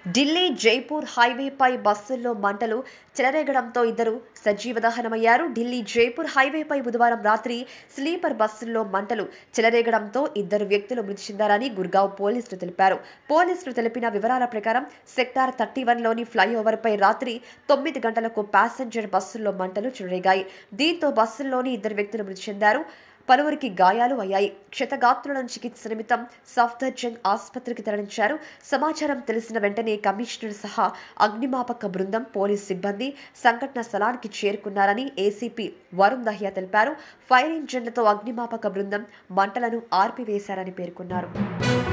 ఢిల్లీ జైపూర్ హైవేపై బస్సుల్లో మంటలు చెలరేగడంతో ఇద్దరు సజీవ దహనమయ్యారు ఢిల్లీ జైపూర్ హైవేపై బుధవారం రాత్రి స్లీపర్ బస్సుల్లో మంటలు చెలరేగడంతో ఇద్దరు వ్యక్తులు మృతి చెందారని గుర్గావ్ పోలీసులు తెలిపారు పోలీసులు తెలిపిన వివరాల ప్రకారం సెక్టార్ థర్టీ వన్లోని ఫ్లైఓవర్పై రాత్రి తొమ్మిది గంటలకు ప్యాసింజర్ బస్సుల్లో మంటలు చెలరేగాయి దీంతో బస్సుల్లోని ఇద్దరు వ్యక్తులు మృతి చెందారు పలువురికి గాయాలు అయ్యాయి క్షతగాత్రులను చికిత్స నిమిత్తం సఫ్దర్జంగ్ ఆసుపత్రికి తరలించారు సమాచారం తెలిసిన వెంటనే కమిషనర్ సహా అగ్నిమాపక బృందం పోలీస్ సిబ్బంది సంఘటన స్థలానికి చేరుకున్నారని ఏసీపీ వరుణ్ దహియా తెలిపారు ఫైర్ ఇంజన్లతో అగ్నిమాపక బృందం మంటలను ఆర్పివేశారని పేర్కొన్నారు